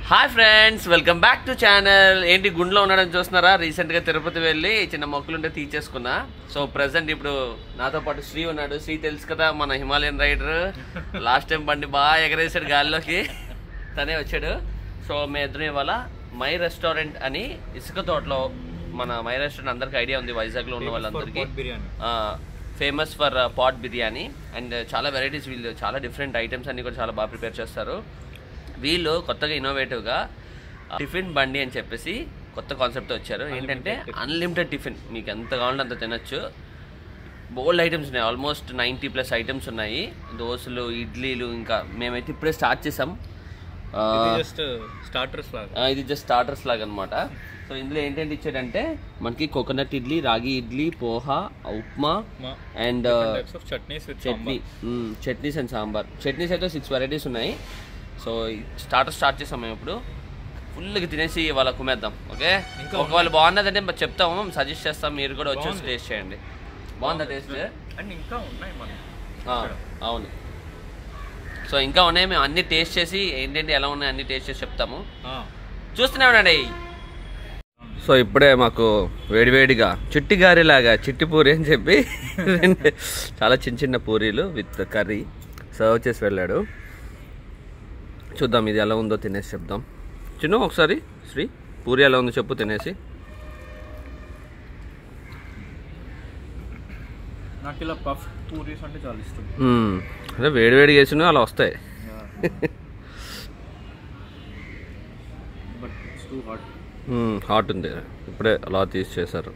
Hi friends welcome back to channel ఏంటి గుండెలో ఉన్నాడని చూస్తున్నారా రీసెంట్గా తిరుపతి వెళ్ళి చిన్న మొక్కలుంటే తీసేసుకున్నా సో ప్రజెంట్ ఇప్పుడు నాతో పాటు శ్రీ ఉన్నాడు శ్రీ తెలుసు కదా మన హిమాలయన్ రైడర్ లాస్ట్ టైం బండి బాగా ఎగరేసాడు గాల్లోకి తనే వచ్చాడు సో మేము ఇద్దరం ఇవాళ మై రెస్టారెంట్ అని ఇసుక తోటలో మన మై రెస్టారెంట్ అందరికి ఐడియా ఉంది వైజాగ్లో ఉన్న వాళ్ళందరికీ biryani famous for pot biryani and చాలా వెరైటీస్ వీళ్ళు చాలా డిఫరెంట్ ఐటమ్స్ అన్ని కూడా చాలా బాగా ప్రిపేర్ చేస్తారు వీళ్ళు కొత్తగా ఇన్నోవేటివ్గా టిఫిన్ బండి అని చెప్పేసి కొత్త కాన్సెప్ట్ వచ్చారు ఏంటంటే అన్లిమిటెడ్ టిఫిన్ మీకు ఎంత కావాలంటే అంత తినొచ్చు బోల్డ్ ఐటమ్స్ ఉన్నాయి ఆల్మోస్ట్ నైంటీ ప్లస్ ఐటమ్స్ ఉన్నాయి దోశలు ఇడ్లీలు ఇంకా మేమైతే ఇప్పుడే స్టార్ట్ చేసాం ఆ, జస్ట్ స్టార్టర్స్ లాగా ఆ, ఇది జస్ట్ స్టార్టర్స్ లాగా అనమాట సో ఇందులో ఏంటంటే ఇచ్చాడంటే మనకి coconut idli ragi idli poha upma and types of chutneys with chutney chutneys and sambar chutneys అయితే సిక్స్ వెరైటీస్ ఉన్నాయి సో స్టార్టర్ స్టార్ట్ చేసాం మేము ఇప్పుడు ఫుల్గా తినేసి వాళ్ళ కుమేద్దాం ఓకే ఒకవేళ బాగున్నదంటే మరి చెప్తాము సజెస్ట్ చేస్తాం మీరు కూడా వచ్చి టేస్ట్ చేయండి బాగుందా టేస్ట్ అండ్ ఇంకా ఉన్నాయి మనకి అవును సో ఇంకా ఉన్నాయి మేము అన్ని టేస్ట్ చేసి ఏంటంటే ఎలా ఉన్నాయి అన్ని టేస్ట్ చేసి చెప్తాము చూస్తూనే ఉండండి సో ఇప్పుడే మాకు వేడివేడిగా చిట్టి గారెలాగా చిట్టి పూరి అని చెప్పి రెండు చాలా చిన్న చిన్న పూరీలు విత్ కర్రీ సర్వ్ చేసి వెళ్ళాడు చూద్దాం ఇది ఎలా ఉందో తినేసి చెప్దాం చిన్న ఒకసారి శ్రీ పూరి ఎలా ఉందో చెప్పు తినేసి నాకు ఇలా పఫ్ పూరీస్ అంటే చాలా ఇష్టం మ్మ్. అదే వేడివేడిగా వేసినా అలా వస్తాయి but it's too hot hot ఉంది ఇప్పుడే అలా తీసి చేశారు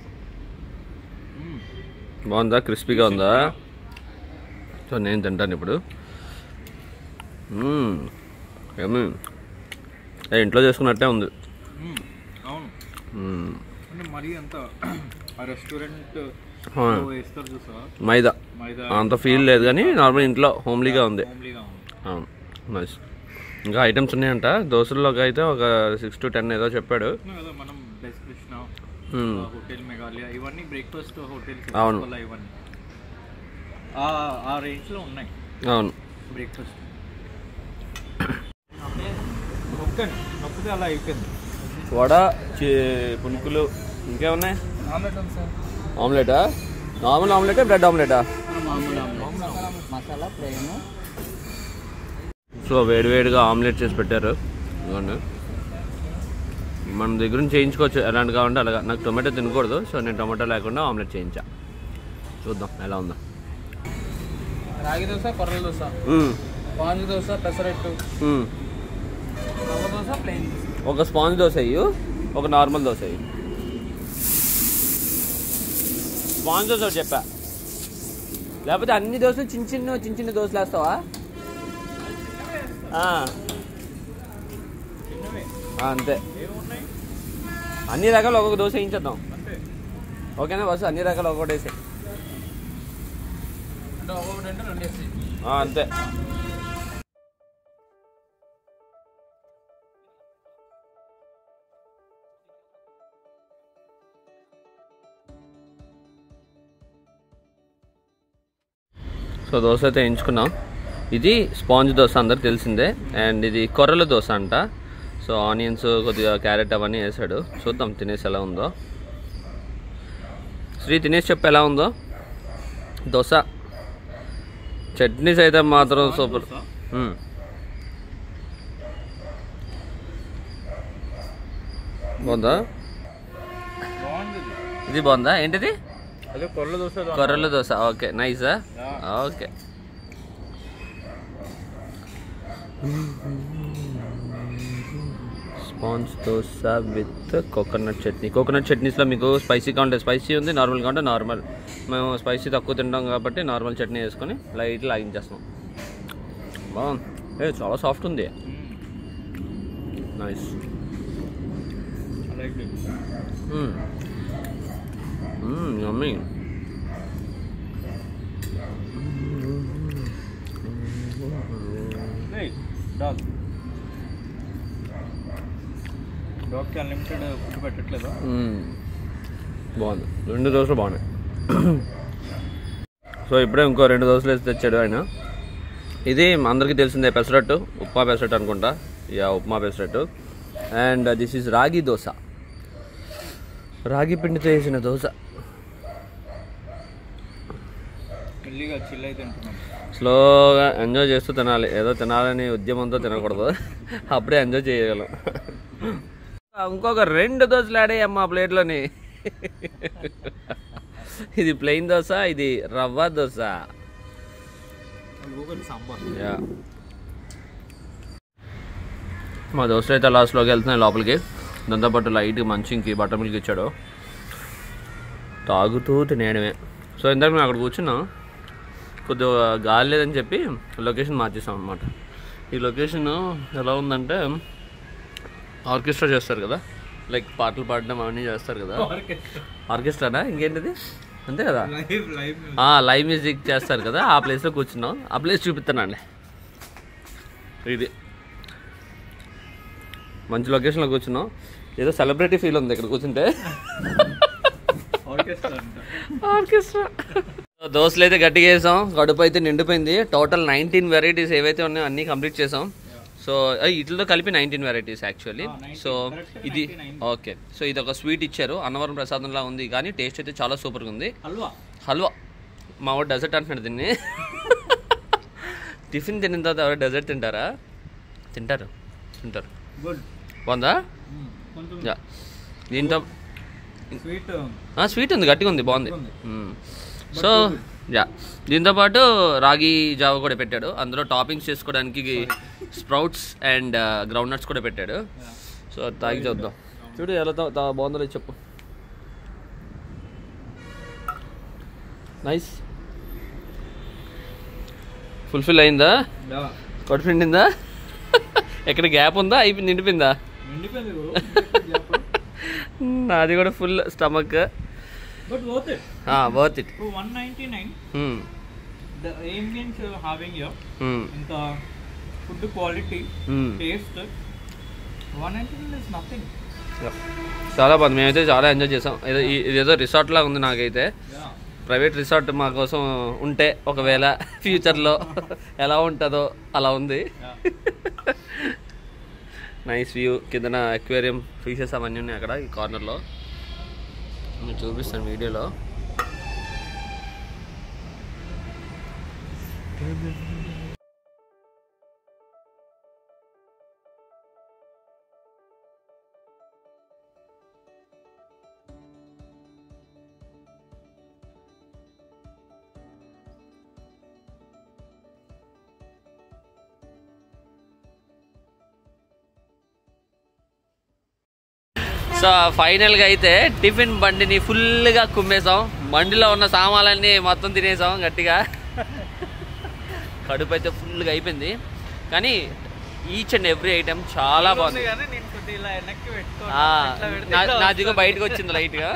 బాగుందా క్రిస్పీగా ఉందా సో నేను తింటాను ఇప్పుడు మ్మ్. ఏమి ఏ, ఇంట్లో చేసుకున్నట్టే ఉంది అవును మ్మ్. అంటే మరీ అంత ఆ రెస్టారెంట్ ఆ, వేస్తారు చూసా మైదా మైదా అంత ఫీల్ లేదు కానీ నార్మల్ ఇంట్లో హోమ్లీగా ఉంది హోమ్లీగా ఉంది అవును నైస్ ఇంకా ఐటమ్స్ ఉన్నాయంట దోశల్లోకి అయితే ఒక సిక్స్ టు టెన్ ఏదో చెప్పాడు చెప్తున్నాం కదా మనం బెస్ట్ కృష్ణ మ్మ్. హోటల్ మెగాలయ ఇవన్నీ బ్రేక్ఫాస్ట్ హోటల్స్ అవును. ఇవన్నీ ఆ- ఆ రేంజ్ లో ఉన్నాయి అవును బ్రేక్ఫాస్ట్ నొక్కండి నొక్కితే అలా అయిపోయింది వడ చి- పునుకులు ఇంకేమున్నాయి ఆమ్లెట్ ఉంది సార్ ఆమ్లెటా నార్మల్ ఆమ్లెటా బ్రెడ్ ఆమ్లెటా మసాలా ప్లేన్ సో వేడివేడిగా ఆమ్లెట్ చేసి పెట్టారు ఇదిగోండి మన దగ్గర నుంచి చేయించుకోవచ్చు ఎలాంటి కావాలంటే అలాగా నాకు టొమాటో తినకూడదు సో నేను టొమాటో లేకుండా ఆమ్లెట్ చేయించా చూద్దాం ఎలా ఉందో రాగి దోశ కొర్రల దోశ మ్మ్. పాంజు దోశ పెసరెట్టు మ్మ్. రవ్వ దోశ ప్లెయిన్ ఒక స్పాంజ్ దోశ అయ్యు ఒక నార్మల్ దోశ అయ్యి స్పాంజ్ దోశ ఒకటి చెప్పా లేకపోతే అన్ని దోశలు చిన్న చిన్న చిన్న చిన్న దోశలు వేస్తావా ఆ. ఆ, అంతే అన్ని రకాలు ఒక్కొక్క దోశ వేయించేద్దాం ఓకేనా బస్సు అన్ని రకాలు ఒక్కొక్కటి వేసే అంటే ఒక్కొక్కటి అంటే రెండు వేసి అంతే సో దోశ అయితే వేయించుకున్నాం ఇది స్పాంజ్ దోశ అందరికి తెలిసిందే అండ్ ఇది కొర్రల దోశ అంట సో ఆనియన్స్ కొద్దిగా క్యారెట్ అవన్నీ వేసాడు చూద్దాం తినేసి ఎలా ఉందో శ్రీ తినేసి చెప్పు ఎలా ఉందో దోశ చట్నీస్ అయితే మాత్రం సూపర్ మ్మ్. బాగుందా బాగుంది ఇది బాగుందా ఏంటిది అదే కొర్రల దోశ కొర్రల దోశ ఓకే నైసా okay sponge dosa with coconut chutney coconut చట్నీస్లో మీకు స్పైసీ కావాలంటే స్పైసీ ఉంది నార్మల్ కావాలంటే నార్మల్ మేము స్పైసీ తక్కువ తింటాం కాబట్టి నార్మల్ చట్నీ వేసుకొని లైట్ లాగించేస్తాం బాగుంది ఏ చాలా సాఫ్ట్ ఉంది నైస్ లైక్ యమ్మీ డాగ్ డాగ్కి అన్లిమిటెడ్ ఫుడ్ పెట్టట్లేదా బాగుంది రెండు దోశలు బాగున్నాయి సో ఇప్పుడే ఇంకో రెండు దోశలు వేసి తెచ్చాడు ఆయన ఇది అందరికీ తెలిసిందే పెసరట్టు ఉప్మా పెసరట్టు అనుకుంటా yeah upma pesarattu and this is ragi dosa రాగి పిండితో వేసిన దోశ మెల్లిగా చిల్ అయితే తింటున్నాం స్లోగా ఎంజాయ్ చేస్తూ తినాలి ఏదో తినాలని ఉద్యమంతో తినకూడదు అప్పుడే ఎంజాయ్ చేయగలం ఇంకొక రెండు దోశలు ఆడాయమ్మా ప్లేట్లోని ఇది ప్లెయిన్ దోశ ఇది రవ్వ దోశ గూగుల్ సాంబార్ యా మా దోస్తులు అయితే లాస్ట్లోకి వెళ్తున్నాయి లోపలికి దాంతోపాటు లైట్ మంచింకి బటర్ మిల్క్ ఇచ్చాడు తాగుతూ తినేయడమే సో ఇందాక మేము అక్కడ కూర్చున్నాం కొద్దిగా గాలి లేదని చెప్పి లొకేషన్ మార్చేసాం అనమాట ఈ లొకేషన్ ఎలా ఉందంటే ఆర్కెస్ట్రా చేస్తారు కదా లైక్ పాటలు పాడడం అవన్నీ చేస్తారు కదా ఆర్కెస్ట్రానా ఇంకేంటిది అంతే కదా లైవ్ లైవ్ ఆ, లైవ్ మ్యూజిక్ చేస్తారు కదా ఆ ప్లేస్లో కూర్చున్నాం ఆ ప్లేస్ చూపిస్తానండి ఇది మంచి లొకేషన్లో కూర్చున్నాం ఏదో సెలబ్రిటీ ఫీల్ ఉంది ఇక్కడ కూర్చుంటే ఆర్కెస్ట్రా అంట ఆర్కెస్ట్రా దోశలు అయితే గట్టిగా వేసాం కడుపు అయితే నిండిపోయింది టోటల్ నైన్టీన్ వెరైటీస్ ఏవైతే ఉన్నాయో అన్నీ కంప్లీట్ చేసాం సో ఇట్లతో కలిపి nineteen varieties actually Ah, 19, so correct, ఇది 99. ఓకే సో ఇది ఒక స్వీట్ ఇచ్చారు అన్నవరం ప్రసాదంలా ఉంది కానీ టేస్ట్ అయితే చాలా సూపర్గా ఉంది హల్వా హల్వా మా వాడు డెజర్ట్ అంటున్నాడు దీన్ని టిఫిన్ తిన్న తర్వాత ఎవరు డెజర్ట్ తింటారా తింటారు తింటారు గుడ్ బాగుందా కొంచెం యా దీంతో స్వీట్ ఆ, స్వీట్ ఉంది గట్టిగా ఉంది బాగుంది ఉంది. మ్మ్. సో యా దీంతో పాటు రాగి జావ కూడా పెట్టాడు అందులో టాపింగ్స్ చేసుకోవడానికి స్ప్రౌట్స్ అండ్ గ్రౌండ్ నట్స్ కూడా పెట్టాడు సో అది తాగి చూద్దాం చూడు ఎలా తా- తా- బాగుందో లేదో చెప్పు నైస్ ఫుల్ఫిల్ అయిందా కడుపు నిండిందా ఎక్కడ గ్యాప్ ఉందా అయిపోయింది నిండిపోయిందా నిండిపోయింది నాది కూడా full stomach but worth it worth it for one ninety nine the ambience having here ఇంత food quality taste one ninety nine is nothing చాలా బాగుంది మేమైతే చాలా ఎంజాయ్ చేసాం ఏదో ఈ- ఇదేదో రిసార్ట్ లాగా ఉంది నాకైతే ప్రైవేట్ రిసార్ట్ మా కోసం ఉంటే ఒకవేళ ఫ్యూచర్లో ఎలా ఉంటుందో అలా ఉంది నైస్ వ్యూ కిందన అక్వేరియం ఫిషెస్ అవన్నీ ఉన్నాయి అక్కడ ఈ కార్నర్లో నేను చూపిస్తాను వీడియోలో సో ఫైనల్గా అయితే టిఫిన్ బండిని ఫుల్గా కుమ్మేసాం బండిలో ఉన్న సామాన్లన్నీ మొత్తం తినేసాం గట్టిగా కడుపు అయితే ఫుల్గా అయిపోయింది కానీ ఈచ్ అండ్ ఎవ్రీ ఐటెం చాలా బాగుంది కానీ నేను కొద్దిగా ఇలా వెనక్కి పెట్టుకోను ఆ, ఇట్లా పెడితే నా- ఇట్లా నా దిగు వస్తుంది. బయటకు వచ్చింది లైట్గా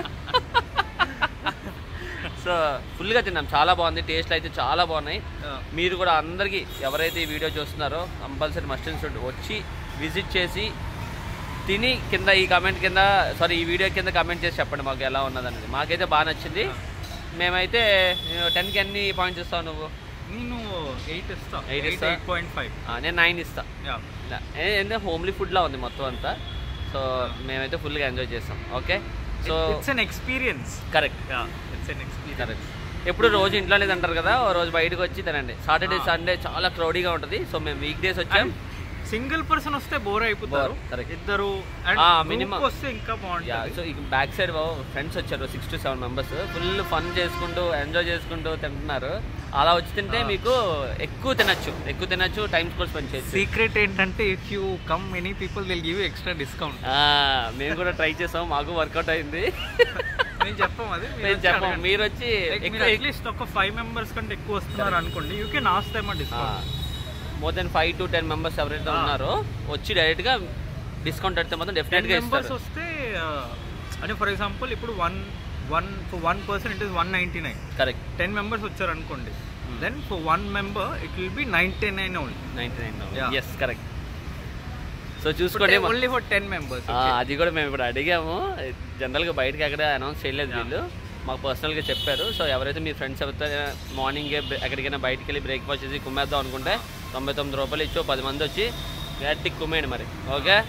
సో ఫుల్గా తిన్నాం చాలా బాగుంది టేస్ట్ అయితే చాలా బాగున్నాయి ఆ. మీరు కూడా అందరికీ ఎవరైతే ఈ వీడియో చూస్తున్నారో కంపల్సరీ మస్ట్ అండ్ షుడ్ వచ్చి విజిట్ చేసి తిని కింద ఈ కమెంట్ కింద సారీ ఈ వీడియో కింద కమెంట్ చేసి చెప్పండి మాకు ఎలా ఉన్నది అనేది మాకైతే బాగా నచ్చింది మేమైతే టెన్కి ఎన్ని పాయింట్స్ ఇస్తావు నువ్వు నేను ఎయిట్ ఇస్తా Eight ఎయిట్ ఇస్తా? ఎయిట్ పాయింట్ ఫైవ్ ఆ, నేను నైన్ ఇస్తా ఏంటంటే హోమ్లీ ఫుడ్లా ఉంది మొత్తం అంతా సో మేమైతే ఫుల్గా ఎంజాయ్ చేస్తాం okay so it's an experience correct it's an experience correct ఎప్పుడు రోజు ఇంట్లోనే తింటారు కదా ఓ రోజు బయటకు వచ్చి తినండి సాటర్డే సండే చాలా క్రౌడీగా ఉంటుంది సో మేము వీక్ డేస్ వచ్చాం సింగిల్ పర్సన్ వస్తే బోర్ అయిపోతారు Bore, correct. ఇద్దరు ఆ, అండ్ minimum. వస్తే ఇంకా యా బాగుంటుంది సో ఇక బ్యాక్ సైడ్ ఫ్రెండ్స్ వచ్చారు six to seven members full fun చేసుకుంటూ ఎంజాయ్ చేసుకుంటూ తింటున్నారు అలా వచ్చి తింటే ఆ. మీకు ఎక్కువ తినచ్చు ఎక్కువ తినచ్చు టైం కూడా స్పెండ్ చేయొచ్చు సీక్రెట్ ఏంటంటే if you come many people will give extra discount ఆ, మేము కూడా ట్రై చేసాం మాకు వర్కౌట్ అయింది నేను చెప్పాం అది మేము చెప్పాం మీరు వచ్చి ఎక్కువ అట్లీస్ట్ ఒక ఫైవ్ మెంబర్స్ కంటే ఎక్కువ వస్తున్నారు అనుకోండి you can ask them discount more than five to ten members ఎవరైతే ఆ. ఉన్నారో వచ్చి డైరెక్ట్గా డిస్కౌంట్ అడితే మాత్రం టెన్ డెఫినెట్గా మెంబర్స్ ఇస్తారు వస్తే ఆ, అంటే ఫర్ ఎగ్జాంపుల్ ఇప్పుడు one one for one person it is one ninety nine correct ten members వచ్చారు అనుకోండి Hmm. Then for one member it will be ninety nine only ninety nine Yeah. Yes correct so చూసుకోండి only for ten members ఆ, అది కూడా మేము ఇప్పుడు అడిగాము జనరల్గా బయటకి ఎక్కడ అనౌన్స్ చేయలేదు Yeah. వీళ్ళు మాకు పర్సనల్గా చెప్పారు సో ఎవరైతే మీ ఫ్రెండ్స్ ఎవరైతే మార్నింగే ఎక్కడికైనా బయటికి వెళ్ళి బ్రేక్ఫాస్ట్ చేసి కుమ్మేద్దాం అనుకుంటే తొంభై తొమ్మిది రూపాయలు ఇచ్చి ఓ పది మంది వచ్చి గట్టికి కుమ్మేయండి మరి ఓకే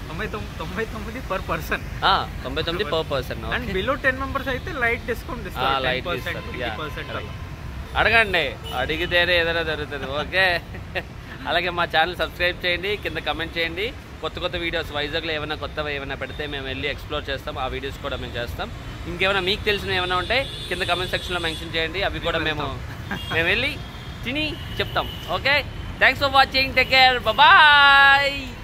తొంభై తొమ్- తొంభై తొమ్మిది పర్ పర్సన్ ఆ, తొంభై తొమ్మిది per person and below ten members అయితే లైట్ డిస్కౌంట్ ఇస్తారు లైట్ టెన్ పర్సెంట్ ఇస్తారు ఫిఫ్టీ Yeah, పర్సెంట్ correct. అడగండి అడిగితేనే ఏదైనా జరుగుతుంది ఓకే అలాగే మా ఛానల్ సబ్స్క్రైబ్ చేయండి కింద కమెంట్ చేయండి కొత్త కొత్త వీడియోస్ వైజాగ్లో ఏమైనా కొత్తవి ఏమైనా పెడితే మేము వెళ్ళి ఎక్స్ప్లోర్ చేస్తాం ఆ వీడియోస్ కూడా మేము చేస్తాం ఇంకేమైనా మీకు తెలిసిన ఏమైనా ఉంటే కింద కమెంట్ సెక్షన్లో మెన్షన్ చేయండి అవి కూడా మేము మేము వెళ్ళి తిని చెప్తాం okay thanks for watching take care bye